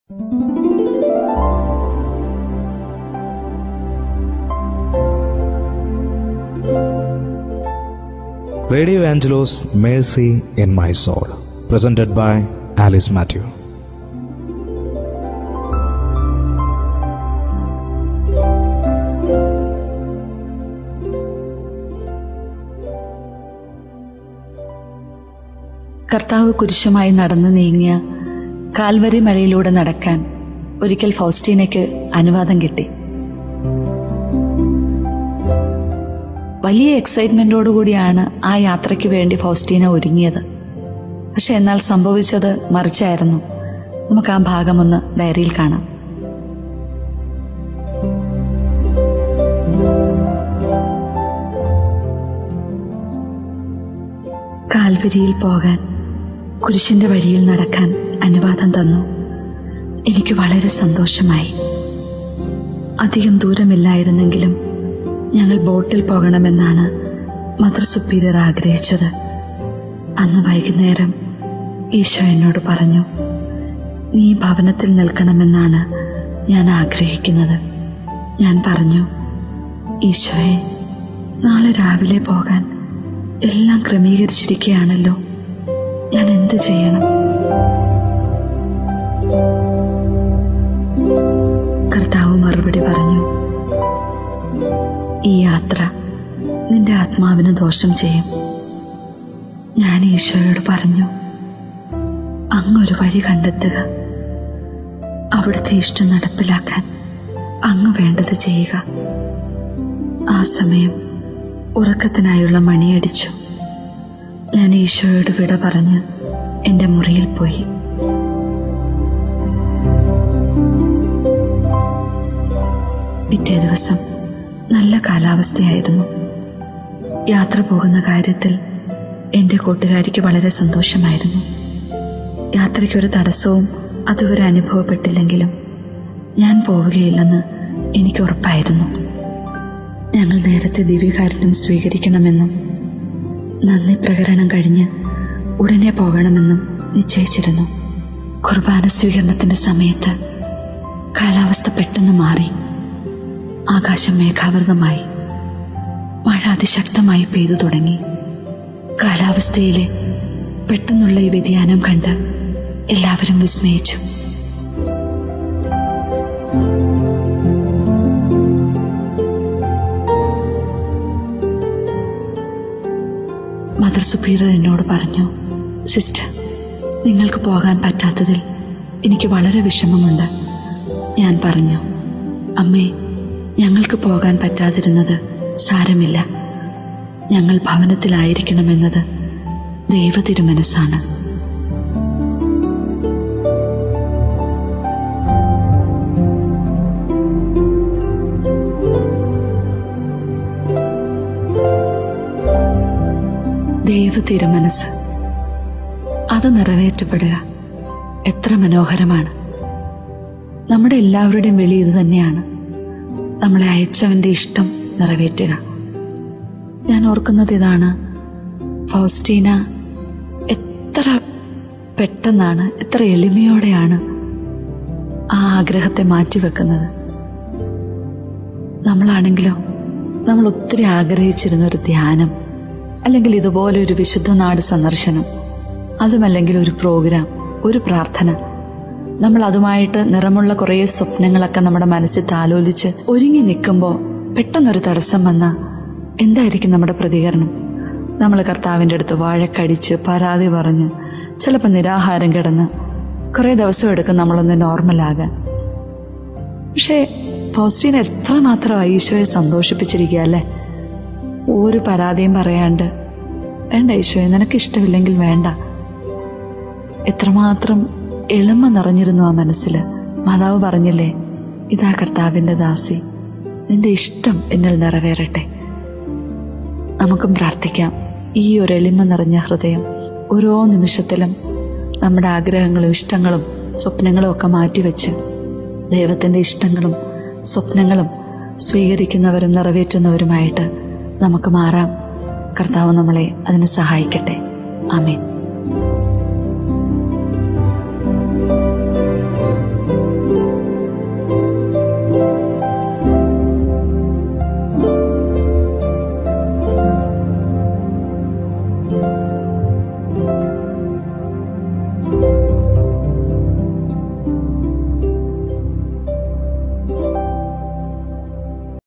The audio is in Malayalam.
Radio Angelos Mercy in My Soul, presented by Alice Matthew. കർത്താവ് കുരിശുമായി നടന്നു നീങ്ങിയ കാൽവരി മലയിലൂടെ നടക്കാൻ ഒരിക്കൽ ഫൗസ്റ്റീനയ്ക്ക് അനുവാദം കിട്ടി വലിയ എക്സൈറ്റ്മെന്റോടുകൂടിയാണ് ആ യാത്രയ്ക്ക് വേണ്ടി ഫൗസ്റ്റീന ഒരുങ്ങിയത് പക്ഷെ എന്നാൽ സംഭവിച്ചത് മറിച്ചായിരുന്നു നമുക്ക് ആ ഭാഗമൊന്ന് ഡയറിയിൽ കാണാം കാൽവരിയിൽ പോകാൻ കുരിശിന്റെ വഴിയിൽ നടക്കാൻ അനുവാദം തന്നു എനിക്ക് വളരെ സന്തോഷമായി അധികം ദൂരമില്ലായിരുന്നെങ്കിലും ഞങ്ങൾ ബോട്ടിൽ പോകണമെന്നാണ് മദർ സുപ്പീരിയർ ആഗ്രഹിച്ചത് അന്ന് വൈകുന്നേരം ഈശോ എന്നോട് പറഞ്ഞു നീ ഭവനത്തിൽ നിൽക്കണമെന്നാണ് ഞാൻ ആഗ്രഹിക്കുന്നത് ഞാൻ പറഞ്ഞു ഈശോയെ നാളെ രാവിലെ പോകാൻ എല്ലാം ക്രമീകരിച്ചിരിക്കുകയാണല്ലോ ഞാൻ എന്ത് ചെയ്യണം കർത്താവ് മറുപടി പറഞ്ഞു ഈ യാത്ര നിന്റെ ആത്മാവിന് ദോഷം ചെയ്യും ഞാൻ ഈശോയോട് പറഞ്ഞു അങ്ങൊരു വഴി കണ്ടെത്തുക അവിടുത്തെ ഇഷ്ടം നടപ്പിലാക്കാൻ അങ്ങ് വേണ്ടത് ചെയ്യുക ആ സമയം ഉറക്കത്തിനായുള്ള മണിയടിച്ചു ഞാൻ ഈശോയോട് വിട പറഞ്ഞ് എന്റെ മുറിയിൽ പോയി പിറ്റേ ദിവസം നല്ല കാലാവസ്ഥയായിരുന്നു യാത്ര പോകുന്ന കാര്യത്തിൽ എന്റെ കൂട്ടുകാരിക്ക് വളരെ സന്തോഷമായിരുന്നു യാത്രയ്ക്കൊരു തടസ്സവും അതുവരെ അനുഭവപ്പെട്ടില്ലെങ്കിലും ഞാൻ പോവുകയില്ലെന്ന് എനിക്ക് ഉറപ്പായിരുന്നു ഞങ്ങൾ നേരത്തെ ദിവ്യകാരുണ്യം സ്വീകരിക്കണമെന്നും നന്ദി പ്രകരണം കഴിഞ്ഞ് ഉടനെ പോകണമെന്നും നിശ്ചയിച്ചിരുന്നു കുർബാന സ്വീകരണത്തിന്റെ സമയത്ത് കാലാവസ്ഥ പെട്ടെന്ന് മാറി ആകാശം മേഘാവൃതമായി മഴ അതിശക്തമായി പെയ്തു തുടങ്ങി കാലാവസ്ഥയിലെ പെട്ടെന്നുള്ള ഈ വ്യതിയാനം കണ്ട് എല്ലാവരും വിസ്മയിച്ചു മദർ സുപ്പീരിയർ എന്നോട് പറഞ്ഞു സിസ്റ്റർ നിങ്ങൾക്ക് പോകാൻ പറ്റാത്തതിൽ എനിക്ക് വളരെ വിഷമമുണ്ട് ഞാൻ പറഞ്ഞു അമ്മേ ഞങ്ങൾക്ക് പോകാൻ പറ്റാതിരുന്നത് സാരമില്ല ഞങ്ങൾ ഭവനത്തിലായിരിക്കണമെന്നത് ദൈവ തിരുമനസ്സാണ് ദൈവ തിരുമനസ് അത് നിറവേറ്റപ്പെടുക എത്ര മനോഹരമാണ് നമ്മുടെ എല്ലാവരുടെയും വിളി ഇത് തന്നെയാണ് നമ്മളെ അയച്ചവന്റെ ഇഷ്ടം നിറവേറ്റുക ഞാൻ ഓർക്കുന്നത് ഇതാണ് ഫൗസ്റ്റീന എത്ര പെട്ടെന്നാണ് എത്ര എളിമയോടെയാണ് ആ ആഗ്രഹത്തെ മാറ്റിവെക്കുന്നത് നമ്മളാണെങ്കിലോ നമ്മൾ ഒത്തിരി ആഗ്രഹിച്ചിരുന്ന ഒരു ധ്യാനം അല്ലെങ്കിൽ ഇതുപോലെ ഒരു വിശുദ്ധ നാട് സന്ദർശനം അതുമല്ലെങ്കിൽ ഒരു പ്രോഗ്രാം ഒരു പ്രാർത്ഥന നമ്മൾ അതുമായിട്ട് നിറമുള്ള കുറേ സ്വപ്നങ്ങളൊക്കെ നമ്മുടെ മനസ്സിൽ താലോലിച്ച് ഒരുങ്ങി നിൽക്കുമ്പോൾ പെട്ടെന്നൊരു തടസ്സം വന്ന എന്തായിരിക്കും നമ്മുടെ പ്രതികരണം നമ്മൾ കർത്താവിൻ്റെ അടുത്ത് വാഴക്കടിച്ച് പരാതി പറഞ്ഞ് ചിലപ്പോൾ നിരാഹാരം കിടന്ന് കുറേ ദിവസം എടുക്കും നമ്മളൊന്ന് നോർമലാകാൻ പക്ഷേ ഫൗസ്റ്റീൻ എത്രമാത്രം ഈശോയെ സന്തോഷിപ്പിച്ചിരിക്കുക അല്ലേ ഒരു പരാതിയും പറയാണ്ട് വേണ്ട ഈശോയെ നിനക്ക് ഇഷ്ടമില്ലെങ്കിൽ വേണ്ട എത്രമാത്രം എളിമ നിറഞ്ഞിരുന്നു ആ മനസ്സിൽ മാതാവ് പറഞ്ഞില്ലേ ഇതാ കർത്താവിന്റെ ദാസി നിന്റെ ഇഷ്ടം എന്നിൽ നിറവേറട്ടെ നമുക്കും പ്രാർത്ഥിക്കാം ഈ ഒരു എളിമ നിറഞ്ഞ ഹൃദയം ഓരോ നിമിഷത്തിലും നമ്മുടെ ആഗ്രഹങ്ങളും ഇഷ്ടങ്ങളും സ്വപ്നങ്ങളും ഒക്കെ മാറ്റിവെച്ച് ദൈവത്തിന്റെ ഇഷ്ടങ്ങളും സ്വപ്നങ്ങളും സ്വീകരിക്കുന്നവരും നിറവേറ്റുന്നവരുമായിട്ട് നമുക്ക് മാറാം കർത്താവ് നമ്മളെ അതിന് സഹായിക്കട്ടെ ആമേൻ